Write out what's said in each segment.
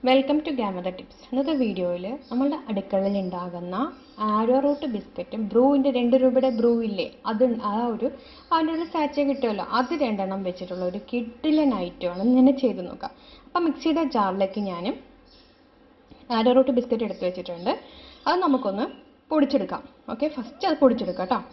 welcome to ഗ്യാമത tips ഇന്നത്തെ വീഡിയോയിൽ നമ്മളുടെ അടുക്കളയിൽ ഉണ്ടാകുന്ന ആരോ റൂട്ട് ബിസ്ക്കറ്റും ബ്രൂവിൻ്റെ രണ്ട് രൂപയുടെ ബ്രൂ ഇല്ലേ അത് ആ ഒരു അതിൻ്റെ ഒരു സാച്ചേ കിട്ടുമല്ലോ അത് രണ്ടെണ്ണം വെച്ചിട്ടുള്ള ഒരു കിഡിലൻ ഐറ്റമാണ് ഇങ്ങനെ ചെയ്ത് നോക്കാം അപ്പം മിക്സിയുടെ ജാറിലേക്ക് ഞാൻ ആരോ റൂട്ട് ബിസ്ക്കറ്റ് എടുത്ത് വെച്ചിട്ടുണ്ട് അത് നമുക്കൊന്ന് പൊടിച്ചെടുക്കാം ഓക്കെ ഫസ്റ്റ് അത് പൊടിച്ചെടുക്കാം കേട്ടോ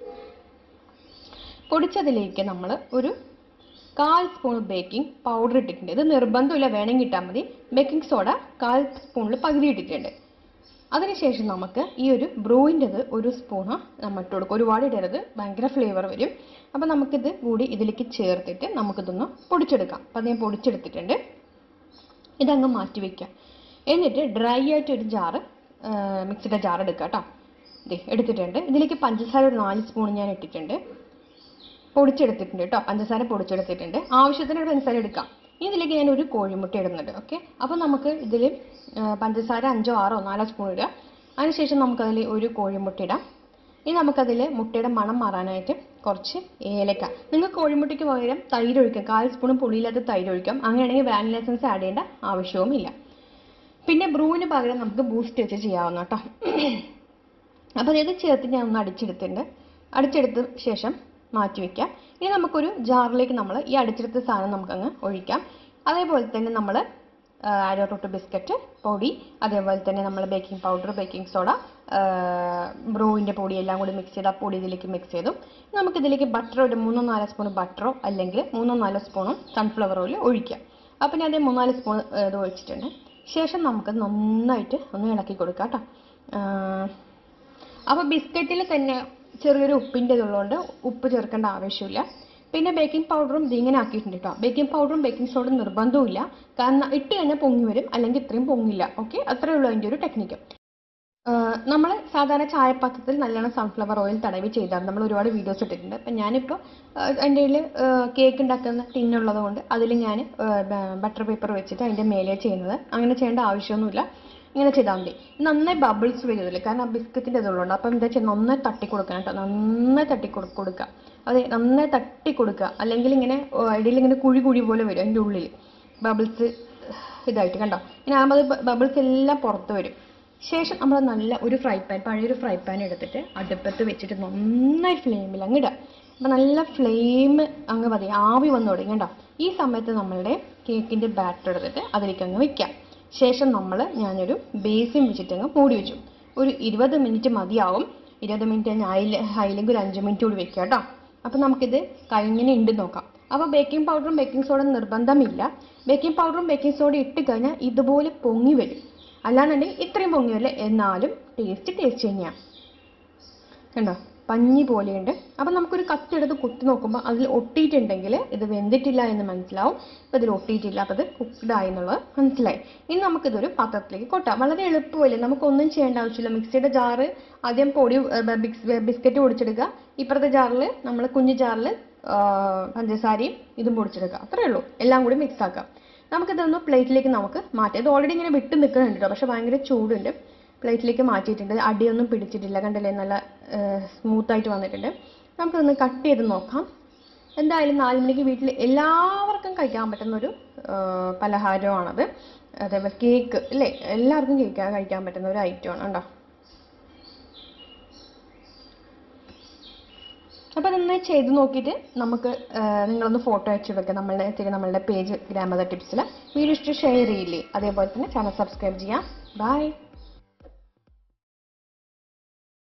പൊടിച്ചതിലേക്ക് നമ്മൾ ഒരു കാൽ സ്പൂൺ ബേക്കിംഗ് പൗഡർ ഇട്ടിട്ടുണ്ട് ഇത് നിർബന്ധമില്ല വേണമെങ്കിൽ ഇട്ടാൽ മതി ബേക്കിംഗ് സോഡ കാൽ സ്പൂണിൽ പകുതി ഇട്ടിട്ടുണ്ട് അതിനുശേഷം നമുക്ക് ഈ ഒരു ബ്രൂവിൻ്റെത് ഒരു സ്പൂണ് നമ്മൾ ഇട്ട് കൊടുക്കും ഒരുപാട് ഇടരുത് ഭയങ്കര ഫ്ലേവർ വരും അപ്പോൾ നമുക്കിത് കൂടി ഇതിലേക്ക് ചേർത്തിട്ട് നമുക്കിതൊന്ന് പൊടിച്ചെടുക്കാം അപ്പോൾ അത് ഞാൻ പൊടിച്ചെടുത്തിട്ടുണ്ട് ഇതങ്ങ് മാറ്റി വയ്ക്കാം എന്നിട്ട് ഡ്രൈ ആയിട്ട് ഒരു ജാറ് മിക്സിയുടെ ജാർ എടുക്കുക കേട്ടോ ഇതേ എടുത്തിട്ടുണ്ട് ഇതിലേക്ക് പഞ്ചസാര ഒരു നാല് സ്പൂൺ ഞാൻ ഇട്ടിട്ടുണ്ട് പൊടിച്ചെടുത്തിട്ടുണ്ട് കേട്ടോ പഞ്ചസാര പൊടിച്ചെടുത്തിട്ടുണ്ട് ആവശ്യത്തിന് പഞ്ചസാര എടുക്കാം ഇനി ഇതിലേക്ക് ഞാൻ ഒരു കോഴിമുട്ട ഇടുന്നുണ്ട് ഓക്കെ അപ്പോൾ നമുക്ക് ഇതിൽ പഞ്ചസാര അഞ്ചോ ആറോ നാലോ സ്പൂൺ ഇടുക അതിനുശേഷം നമുക്കതിൽ ഒരു കോഴിമുട്ട ഇടാം ഇനി നമുക്കതിൽ മുട്ടയുടെ മണം മാറാനായിട്ട് കുറച്ച് ഏലക്ക നിങ്ങൾക്ക് കോഴിമുട്ടയ്ക്ക് പകരം തൈര് ഒഴിക്കാം കാൽ സ്പൂൺ പുളിയില്ലാത്ത തൈര് ഒഴിക്കാം അങ്ങനെയാണെങ്കിൽ വാനില എസൻസ് ആഡ് ചെയ്യേണ്ട ആവശ്യവുമില്ല പിന്നെ ബ്രൂവിന് പകരം നമുക്ക് ബൂസ്റ്റ് വെച്ച് ചെയ്യാവുന്ന കേട്ടോ അപ്പോൾ ഇത് ചേർത്ത് ഞാൻ ഒന്ന് അടിച്ചെടുത്തിട്ടുണ്ട് അടിച്ചെടുത്ത ശേഷം മാറ്റി വയ്ക്കാം ഇനി നമുക്കൊരു ജാറിലേക്ക് നമ്മൾ ഈ അടിച്ചെടുത്ത സാധനം നമുക്കങ്ങ് ഒഴിക്കാം അതേപോലെ തന്നെ നമ്മൾ അര റൂട്ട് ബിസ്ക്കറ്റ് പൊടി അതേപോലെ തന്നെ നമ്മൾ ബേക്കിംഗ് പൗഡർ ബേക്കിംഗ് സോഡ ബ്രൂവിൻ്റെ പൊടി എല്ലാം കൂടി മിക്സ് ചെയ്ത് ആ പൊടി ഇതിലേക്ക് മിക്സ് ചെയ്തു നമുക്കിതിലേക്ക് ബട്ടർ ഒരു മൂന്നോ നാലോ സ്പൂൺ ബട്ടറോ അല്ലെങ്കിൽ മൂന്നോ നാലോ സ്പൂണും സൺഫ്ലവർ ഓയിൽ ഒഴിക്കാം അപ്പം ഞാൻ അതേ മൂന്നാല് സ്പൂൺ ഇത് ഒഴിച്ചിട്ടുണ്ട് ശേഷം നമുക്ക് നന്നായിട്ട് ഒന്ന് ഇളക്കി കൊടുക്കാം കേട്ടോ അപ്പോൾ ബിസ്ക്കറ്റിൽ തന്നെ ചെറിയൊരു ഉപ്പിൻ്റെ ഇതുള്ളതുകൊണ്ട് ഉപ്പ് ചേർക്കേണ്ട ആവശ്യമില്ല പിന്നെ ബേക്കിംഗ് പൗഡറും ഇതിങ്ങനെ ആക്കിയിട്ടുണ്ട് കേട്ടോ ബേക്കിംഗ് പൗഡറും ബേക്കിംഗ് സോഡയും നിർബന്ധമില്ല കാരണം ഇട്ട് കഴിഞ്ഞാൽ പൊങ്ങി വരും അല്ലെങ്കിൽ ഇത്രയും പൊങ്ങില്ല ഓക്കെ അത്രയേ ഉള്ളൂ അതിൻ്റെ ഒരു ടെക്നിക്ക് നമ്മൾ സാധാരണ ചായപാത്രത്തിൽ നല്ലോണം സൺഫ്ലവർ ഓയിൽ തടവി ചെയ്താൽ നമ്മൾ ഒരുപാട് വീഡിയോസ് ഇട്ടിട്ടുണ്ട് അപ്പം ഞാനിപ്പോൾ എൻ്റെ കയ്യിൽ കേക്ക് ഉണ്ടാക്കുന്ന ടിന്നുള്ളത് കൊണ്ട് അതിൽ ഞാൻ ബട്ടർ പേപ്പർ വെച്ചിട്ട് അതിൻ്റെ മേലെ ചെയ്യുന്നത് അങ്ങനെ ചെയ്യേണ്ട ആവശ്യമൊന്നുമില്ല ഇങ്ങനെ ചെയ്താൽ മതി നന്നായി ബബിൾസ് വരുന്നില്ല കാരണം ആ ബിസ്ക്കറ്റിൻ്റെ ഇതുള്ളതുകൊണ്ട് അപ്പം എന്താ ചെയ്യുക നന്നായി തട്ടി കൊടുക്കണം കേട്ടോ നന്നായി തട്ടി കൊടു കൊടുക്കുക അതെ നന്നായി തട്ടി കൊടുക്കുക അല്ലെങ്കിൽ ഇങ്ങനെ ഇടയിൽ ഇങ്ങനെ കുഴി കുഴി പോലെ വരും അതിൻ്റെ ഉള്ളിൽ ബബിൾസ് ഇതായിട്ട് കണ്ടോ ഇങ്ങനെ ആകുമ്പോൾ അത് ബബിൾസ് എല്ലാം പുറത്ത് വരും ശേഷം നമ്മൾ നല്ല ഒരു ഫ്രൈ പാൻ പഴയൊരു ഫ്രൈ പാൻ എടുത്തിട്ട് അടുപ്പത്ത് വെച്ചിട്ട് നന്നായി ഫ്ലെയിമിൽ അങ്ങ് ഇടുക അപ്പം നല്ല ഫ്ലെയിം അങ്ങ് മതി ആവി വന്നു തുടങ്ങി കണ്ടോ ഈ സമയത്ത് നമ്മളുടെ കേക്കിൻ്റെ ബാറ്റർ എടുത്തിട്ട് അതിലേക്ക് അങ്ങ് വെക്കാം ശേഷം നമ്മൾ ഞാനൊരു ബേസിൻ വെച്ചിട്ട് അങ്ങ് മൂടി വെച്ചു ഒരു ഇരുപത് മിനിറ്റ് മതിയാവും ഇരുപത് മിനിറ്റ് ഞാൻ ഹൈ ഹൈലേക്ക് ഒരു അഞ്ച് മിനിറ്റ് കൂടി വെക്കാം കേട്ടോ അപ്പോൾ നമുക്കിത് കഴിഞ്ഞിനെ ഉണ്ട് നോക്കാം അപ്പോൾ ബേക്കിംഗ് പൗഡറും ബേക്കിംഗ് സോഡ നിർബന്ധമില്ല ബേക്കിംഗ് പൗഡറും ബേക്കിംഗ് സോഡ ഇട്ട് കഴിഞ്ഞാൽ ഇതുപോലെ പൊങ്ങി വരും അല്ലാന്നുണ്ടെങ്കിൽ ഇത്രയും പൊങ്ങി വരില്ല എന്നാലും ടേസ്റ്റ് ടേസ്റ്റ് തന്നെയാണ് കണ്ടോ പഞ്ഞി പോലെയുണ്ട് അപ്പം നമുക്കൊരു കത്തെടുത്ത് കുത്തി നോക്കുമ്പോൾ അതിൽ ഒട്ടിയിട്ടുണ്ടെങ്കിൽ ഇത് വെന്തിട്ടില്ല എന്ന് മനസ്സിലാവും അപ്പോൾ ഇതിൽ ഒട്ടിയിട്ടില്ല അപ്പോൾ ഇത് കുക്ക്ഡ് ആയി എന്നുള്ളത് മനസ്സിലായി ഇനി നമുക്കിതൊരു പാത്രത്തിലേക്ക് കൊട്ടാം വളരെ എളുപ്പമല്ലേ നമുക്കൊന്നും ചെയ്യേണ്ട ആവശ്യമില്ല മിക്സിയുടെ ജാറ് ആദ്യം പൊടി ബിസ്ക്കറ്റ് പൊടിച്ചെടുക്കുക ഇപ്പുറത്തെ ജാറിൽ നമ്മൾ കുഞ്ഞു ജാറിൽ പഞ്ചസാരയും ഇതും പൊടിച്ചെടുക്കുക അത്രയേ ഉള്ളൂ എല്ലാം കൂടി മിക്സ് ആക്കാം നമുക്കിതൊന്ന് പ്ലേറ്റിലേക്ക് നമുക്ക് മാറ്റാം ഇത് ഓൾറെഡി ഇങ്ങനെ വിട്ട് നിൽക്കുന്നുണ്ട് കേട്ടോ പക്ഷേ ഭയങ്കര ചൂടുണ്ട് പ്ലേറ്റിലേക്ക് മാറ്റിയിട്ടുണ്ട് അടിയൊന്നും പിടിച്ചിട്ടില്ല കണ്ടില്ലേ നല്ല സ്മൂത്തായിട്ട് വന്നിട്ടുണ്ട് നമുക്കൊന്ന് കട്ട് ചെയ്ത് നോക്കാം എന്തായാലും നാല് മണിക്ക് വീട്ടിൽ എല്ലാവർക്കും കഴിക്കാൻ പറ്റുന്നൊരു പലഹാരമാണത് അതേപോലെ കേക്ക് അല്ലേ എല്ലാവർക്കും കേക്ക് കഴിക്കാൻ പറ്റുന്ന ഒരു ഐറ്റമാണ് കേട്ടോ അപ്പോൾ നന്നായി ചെയ്ത് നോക്കിയിട്ട് നമുക്ക് നിങ്ങളൊന്ന് ഫോട്ടോ അയച്ചു വെക്കുക നമ്മളുടെ നമ്മളുടെ പേജ് ഗ്രാമത ടിപ്സിൽ വീഡിയോ ഇഷ്ടം ഷെയർ ചെയ്യില്ലേ അതേപോലെ തന്നെ ചാനൽ സബ്സ്ക്രൈബ് ചെയ്യാം ബൈ